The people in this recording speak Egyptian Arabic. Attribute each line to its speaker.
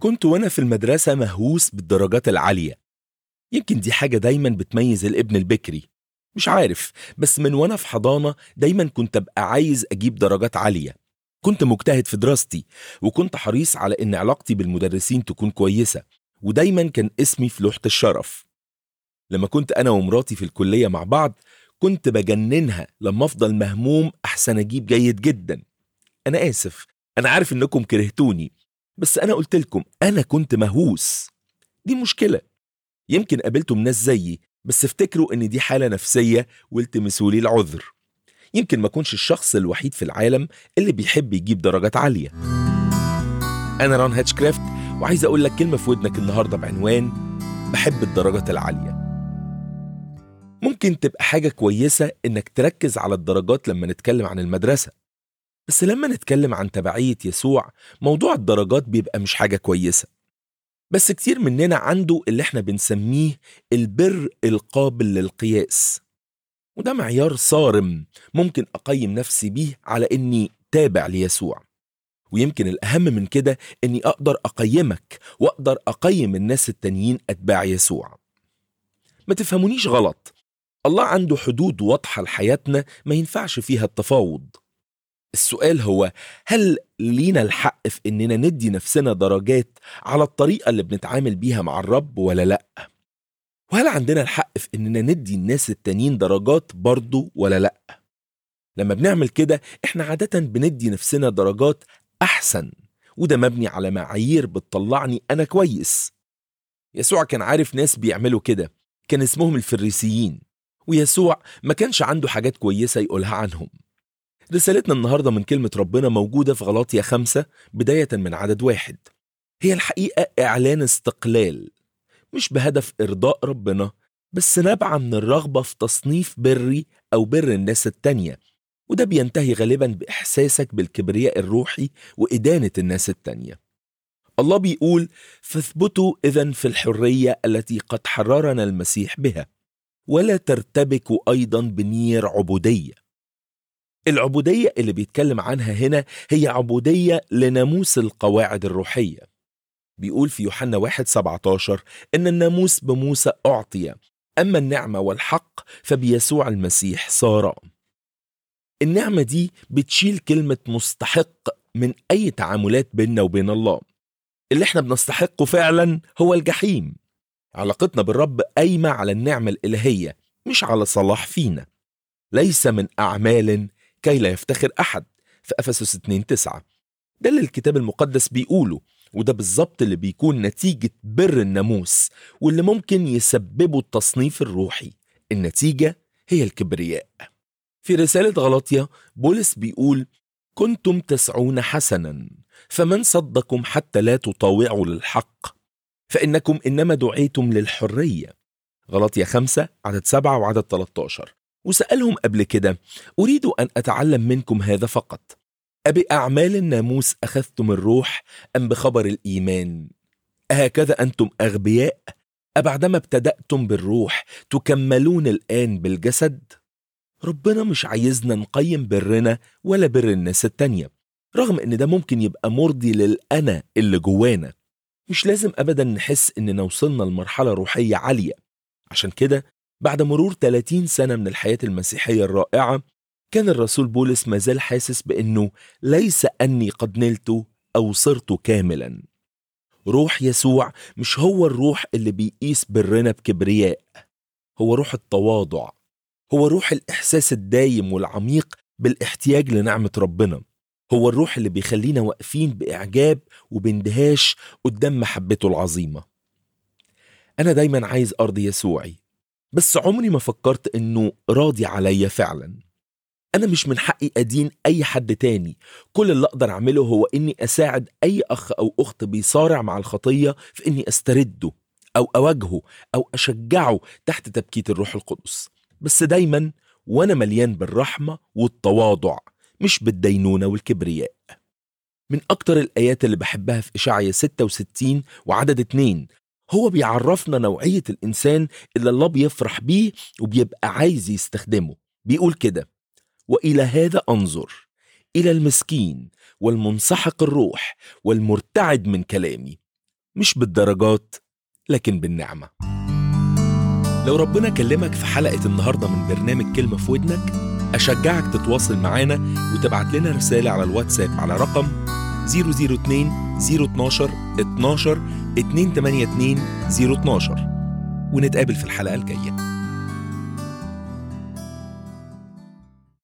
Speaker 1: كنت وأنا في المدرسة مهووس بالدرجات العالية يمكن دي حاجة دايما بتميز الابن البكري مش عارف بس من وأنا في حضانة دايما كنت أبقى عايز أجيب درجات عالية كنت مجتهد في دراستي وكنت حريص على إن علاقتي بالمدرسين تكون كويسة ودايما كان اسمي في لوحة الشرف لما كنت أنا ومراتي في الكلية مع بعض كنت بجننها لما أفضل مهموم أحسن أجيب جيد جدا أنا آسف أنا عارف إنكم كرهتوني بس أنا قلت لكم أنا كنت مهووس دي مشكلة يمكن قابلتم ناس زيي بس افتكروا إن دي حالة نفسية والتمسوا لي العذر يمكن ما أكونش الشخص الوحيد في العالم اللي بيحب يجيب درجات عالية أنا ران هاتشكرافت وعايز أقول لك كلمة في ودنك النهاردة بعنوان بحب الدرجات العالية ممكن تبقى حاجة كويسة إنك تركز على الدرجات لما نتكلم عن المدرسة بس لما نتكلم عن تبعية يسوع موضوع الدرجات بيبقى مش حاجة كويسة بس كتير مننا عنده اللي احنا بنسميه البر القابل للقياس وده معيار صارم ممكن أقيم نفسي بيه على إني تابع ليسوع ويمكن الأهم من كده إني أقدر أقيمك وأقدر أقيم الناس التانيين أتباع يسوع ما تفهمونيش غلط الله عنده حدود واضحة لحياتنا ما ينفعش فيها التفاوض السؤال هو هل لينا الحق في إننا ندي نفسنا درجات على الطريقة اللي بنتعامل بيها مع الرب ولا لأ؟ وهل عندنا الحق في إننا ندي الناس التانيين درجات برضو ولا لأ؟ لما بنعمل كده إحنا عادة بندي نفسنا درجات أحسن وده مبني على معايير بتطلعني أنا كويس يسوع كان عارف ناس بيعملوا كده كان اسمهم الفريسيين ويسوع ما كانش عنده حاجات كويسة يقولها عنهم رسالتنا النهاردة من كلمة ربنا موجودة في غلاطيا خمسة بداية من عدد واحد هي الحقيقة إعلان استقلال مش بهدف إرضاء ربنا بس نابعة من الرغبة في تصنيف بري أو بر الناس التانية وده بينتهي غالبا بإحساسك بالكبرياء الروحي وإدانة الناس التانية الله بيقول فاثبتوا إذا في الحرية التي قد حررنا المسيح بها ولا ترتبكوا أيضا بنير عبودية العبودية اللي بيتكلم عنها هنا هي عبودية لناموس القواعد الروحية بيقول في يوحنا 1 17 إن الناموس بموسى أعطي أما النعمة والحق فبيسوع المسيح صارا النعمة دي بتشيل كلمة مستحق من أي تعاملات بيننا وبين الله اللي احنا بنستحقه فعلا هو الجحيم علاقتنا بالرب قايمة على النعمة الإلهية مش على صلاح فينا ليس من أعمال كي لا يفتخر أحد في أفسس 2 9 ده اللي الكتاب المقدس بيقوله وده بالظبط اللي بيكون نتيجة بر الناموس واللي ممكن يسببه التصنيف الروحي النتيجة هي الكبرياء في رسالة غلطية بولس بيقول كنتم تسعون حسنا فمن صدكم حتى لا تطاوعوا للحق فإنكم إنما دعيتم للحرية غلطية خمسة عدد سبعة وعدد 13 وسألهم قبل كده أريد أن أتعلم منكم هذا فقط أبأعمال الناموس أخذتم الروح أم بخبر الإيمان أهكذا أنتم أغبياء أبعدما ابتدأتم بالروح تكملون الآن بالجسد ربنا مش عايزنا نقيم برنا ولا بر الناس التانية رغم ان ده ممكن يبقى مرضي للأنا اللي جوانا مش لازم أبدا نحس إننا وصلنا لمرحلة روحية عالية عشان كده بعد مرور 30 سنة من الحياة المسيحية الرائعة كان الرسول بولس مازال حاسس بأنه ليس أني قد نلت أو صرت كاملا روح يسوع مش هو الروح اللي بيقيس برنا بكبرياء هو روح التواضع هو روح الإحساس الدايم والعميق بالاحتياج لنعمة ربنا هو الروح اللي بيخلينا واقفين بإعجاب وباندهاش قدام محبته العظيمة أنا دايما عايز أرضي يسوعي بس عمري ما فكرت إنه راضي عليا فعلا أنا مش من حقي أدين أي حد تاني كل اللي أقدر أعمله هو إني أساعد أي أخ أو أخت بيصارع مع الخطية في إني أسترده أو أواجهه أو أشجعه تحت تبكيت الروح القدس بس دايما وأنا مليان بالرحمة والتواضع مش بالدينونة والكبرياء من أكتر الآيات اللي بحبها في إشعيا 66 وعدد 2 هو بيعرفنا نوعية الإنسان اللي الله بيفرح بيه وبيبقى عايز يستخدمه بيقول كده وإلى هذا أنظر إلى المسكين والمنسحق الروح والمرتعد من كلامي مش بالدرجات لكن بالنعمة لو ربنا كلمك في حلقة النهاردة من برنامج كلمة في ودنك أشجعك تتواصل معانا وتبعت لنا رسالة على الواتساب على رقم 002 012 12 282 012 ونتقابل في الحلقة الجاية